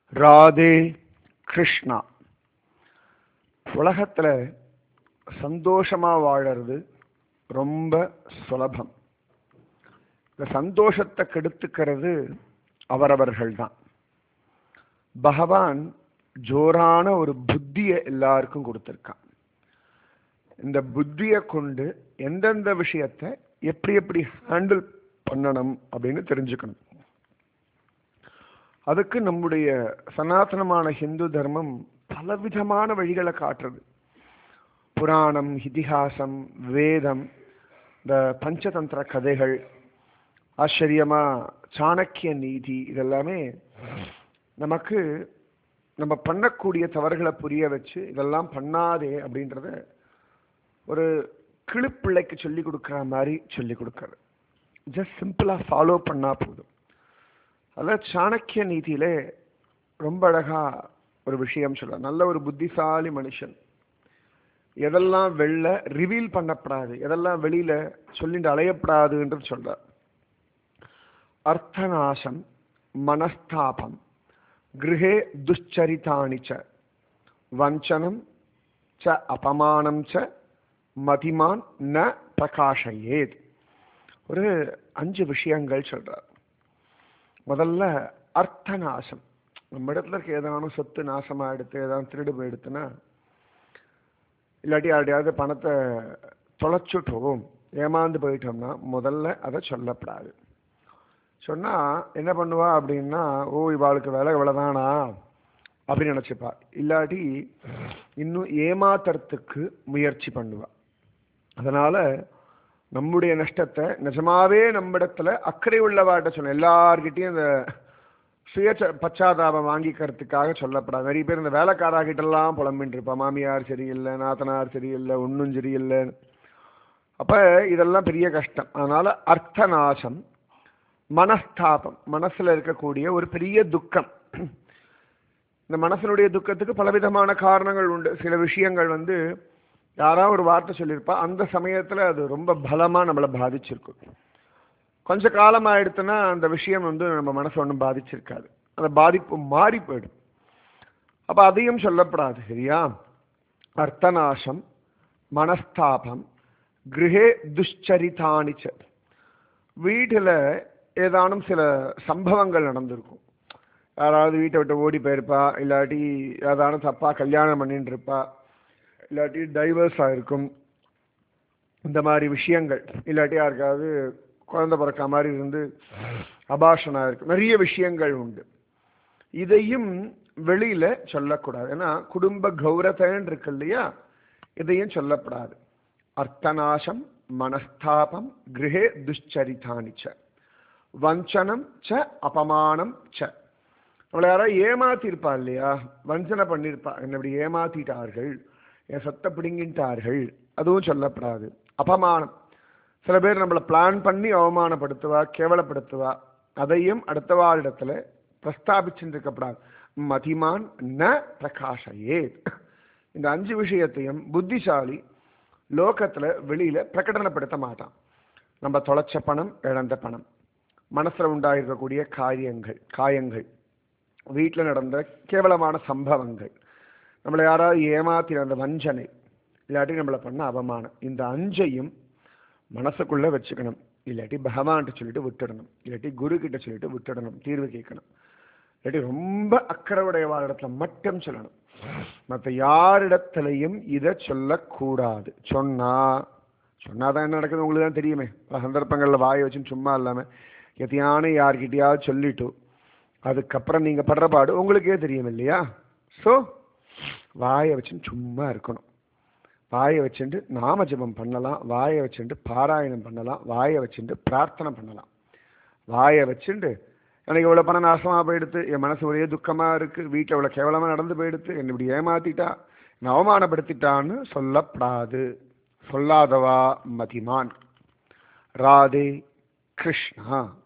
ராதே கிருஷ்ணா உலகத்தில் சந்தோஷமாக வாழறது ரொம்ப சுலபம் இந்த சந்தோஷத்தை கெடுத்துக்கிறது அவரவர்கள் தான் பகவான் ஜோரான ஒரு புத்தியை எல்லாருக்கும் கொடுத்துருக்கான் இந்த புத்தியை கொண்டு எந்தெந்த விஷயத்தை எப்படி எப்படி ஹேண்டில் பண்ணணும் அப்படின்னு தெரிஞ்சுக்கணும் அதுக்கு நம்முடைய சனாதனமான ஹிந்து தர்மம் பலவிதமான வழிகளை காட்டுறது புராணம் இதிகாசம் வேதம் இந்த பஞ்சதந்திர கதைகள் ஆச்சரியமா சாணக்கிய நீதி இதெல்லாமே நமக்கு நம்ம பண்ணக்கூடிய தவறுகளை புரிய வச்சு இதெல்லாம் பண்ணாதே அப்படின்றத ஒரு கிளிப்பிள்ளைக்கு சொல்லி கொடுக்குற மாதிரி சொல்லி கொடுக்கறது ஜஸ்ட் சிம்பிளாக ஃபாலோ பண்ணால் போதும் அதில் சாணக்கிய நீதியிலே ரொம்ப அழகா ஒரு விஷயம் சொல்ல நல்ல ஒரு புத்திசாலி மனுஷன் எதெல்லாம் வெளில ரிவீல் பண்ணப்படாது எதெல்லாம் வெளியில சொல்லிட்டு அலையப்படாதுன்றது சொல்றார் அர்த்தநாசம் மனஸ்தாபம் கிரகே துஷ்சரிதானி ச வஞ்சனம் ச அபமானம் ச மதிமான் ந பிரகாஷயேத் ஒரு அஞ்சு விஷயங்கள் சொல்றார் முதல்ல அர்த்தநாசம் நம்ம இடத்துல இருக்க ஏதானும் சொத்து நாசமா எடுத்து ஏதாவது திருடு போயிடுத்துன்னா இல்லாட்டி யாரையாவது பணத்தை தொலைச்சுட்டோம் ஏமாந்து போயிட்டோம்னா முதல்ல அதை சொல்லப்படாது சொன்னா என்ன பண்ணுவா அப்படின்னா ஓ இவாளுக்கு வேலை இவ்வளவுதானா அப்படின்னு நினைச்சுப்பா இல்லாட்டி இன்னும் ஏமாத்துறதுக்கு முயற்சி பண்ணுவா அதனால நம்முடைய நஷ்டத்தை நிஜமாவே நம்மிடத்துல அக்கறை உள்ளவாட்ட சொன்ன எல்லார்கிட்டையும் இந்த சுய பச்சாதாபம் வாங்கிக்கிறதுக்காக சொல்லப்படாது நிறைய பேர் இந்த வேலைக்காராகிட்டெல்லாம் புலம்பின்னு இருப்பா மாமியார் சரியில்லை நாத்தனார் சரியில்லை ஒன்றும் சரியில்லை அப்ப இதெல்லாம் பெரிய கஷ்டம் அதனால அர்த்தநாசம் மனஸ்தாபம் மனசுல இருக்கக்கூடிய ஒரு பெரிய துக்கம் இந்த மனசனுடைய துக்கத்துக்கு பலவிதமான காரணங்கள் உண்டு சில விஷயங்கள் வந்து யாராவது ஒரு வார்த்தை சொல்லியிருப்பா அந்த சமயத்துல அது ரொம்ப பலமா நம்மளை பாதிச்சிருக்கும் கொஞ்ச காலம் ஆயிடுத்துன்னா அந்த விஷயம் வந்து நம்ம மனசு ஒன்றும் பாதிச்சிருக்காது அந்த பாதிப்பு மாறி போயிடும் அப்ப அதையும் சொல்லப்படாது சரியா அர்த்தநாசம் மனஸ்தாபம் கிரகே துஷ்சரிதானிச்ச வீட்டில் ஏதானும் சில சம்பவங்கள் நடந்திருக்கும் யாராவது வீட்டை விட்டு ஓடி போயிருப்பா இல்லாட்டி ஏதானும் தப்பா கல்யாணம் பண்ணிட்டு இருப்பா இல்லாட்டி டைவர்ஸ் ஆயிருக்கும் இந்த மாதிரி விஷயங்கள் இல்லாட்டி யாருக்காவது குழந்தை பிறக்க மாதிரி இருந்து அபாஷனா இருக்கு நிறைய விஷயங்கள் உண்டு இதையும் வெளியில சொல்லக்கூடாது ஏன்னா குடும்ப கௌரவன் இருக்கு இல்லையா இதையும் சொல்லப்படாது அர்த்தநாசம் மனஸ்தாபம் கிரகே துஷ்சரிதானி ச வஞ்சனம் ச அபமானம் ச நம்மளை யாராவது ஏமாத்திருப்பா இல்லையா வஞ்சனை பண்ணியிருப்பா என்னை இப்படி ஏமாத்திட்டார்கள் என் சத்த பிடுங்கிட்டார்கள் அதுவும் சொல்லப்படாது அபமானம் சில பேர் நம்மளை பிளான் பண்ணி அவமானப்படுத்துவா கேவலப்படுத்துவா அதையும் அடுத்தவாரிடத்துல பிரஸ்தாபிச்சுட்டு இருக்கப்படாது மதிமான் ந பிரகாஷயே இந்த அஞ்சு விஷயத்தையும் புத்திசாலி லோகத்துல வெளியில பிரகடனப்படுத்த மாட்டான் நம்ம தொலைச்ச பணம் இழந்த பணம் மனசுல உண்டாயிருக்கக்கூடிய காரியங்கள் காயங்கள் வீட்டுல நடந்த கேவலமான சம்பவங்கள் நம்மளை யாராவது ஏமாத்தின அந்த வஞ்சனை இல்லாட்டி நம்மளை பண்ண அவமானம் இந்த அஞ்சையும் மனசுக்குள்ள வச்சுக்கணும் இல்லாட்டி பகவான்கிட்ட சொல்லிட்டு விட்டுடணும் இல்லாட்டி குரு கிட்ட சொல்லிட்டு விட்டுடணும் தீர்வு கேட்கணும் இல்லாட்டி ரொம்ப அக்கறையுடைய இடத்துல மட்டும் சொல்லணும் மற்ற யாரிடத்திலையும் இதை சொல்லக்கூடாது சொன்னா சொன்னாதான் என்ன நடக்குது உங்களுக்கு தான் தெரியுமே பல சந்தர்ப்பங்களில் வாயை வச்சுன்னு சும்மா இல்லாம எதையான யார்கிட்டயாவது சொல்லிட்டு அதுக்கப்புறம் நீங்க படுற பாடு உங்களுக்கே தெரியும் இல்லையா ஸோ வாயை வச்சுன்னு சும்மா இருக்கணும் வாயை வச்சுட்டு நாம ஜபம் பண்ணலாம் வாயை வச்சுட்டு பாராயணம் பண்ணலாம் வாயை வச்சுட்டு பிரார்த்தனை பண்ணலாம் வாயை வச்சுட்டு எனக்கு இவ்வளோ பணம் நாசமாக போயிடுத்து என் மனசு ஒரே துக்கமாக இருக்குது வீட்டில் இவ்வளோ கேவலமாக நடந்து போயிடுத்து என்னை இப்படி ஏமாத்திட்டா என்னை அவமானப்படுத்திட்டான்னு சொல்லப்படாது சொல்லாதவா மதிமான் ராதே கிருஷ்ணா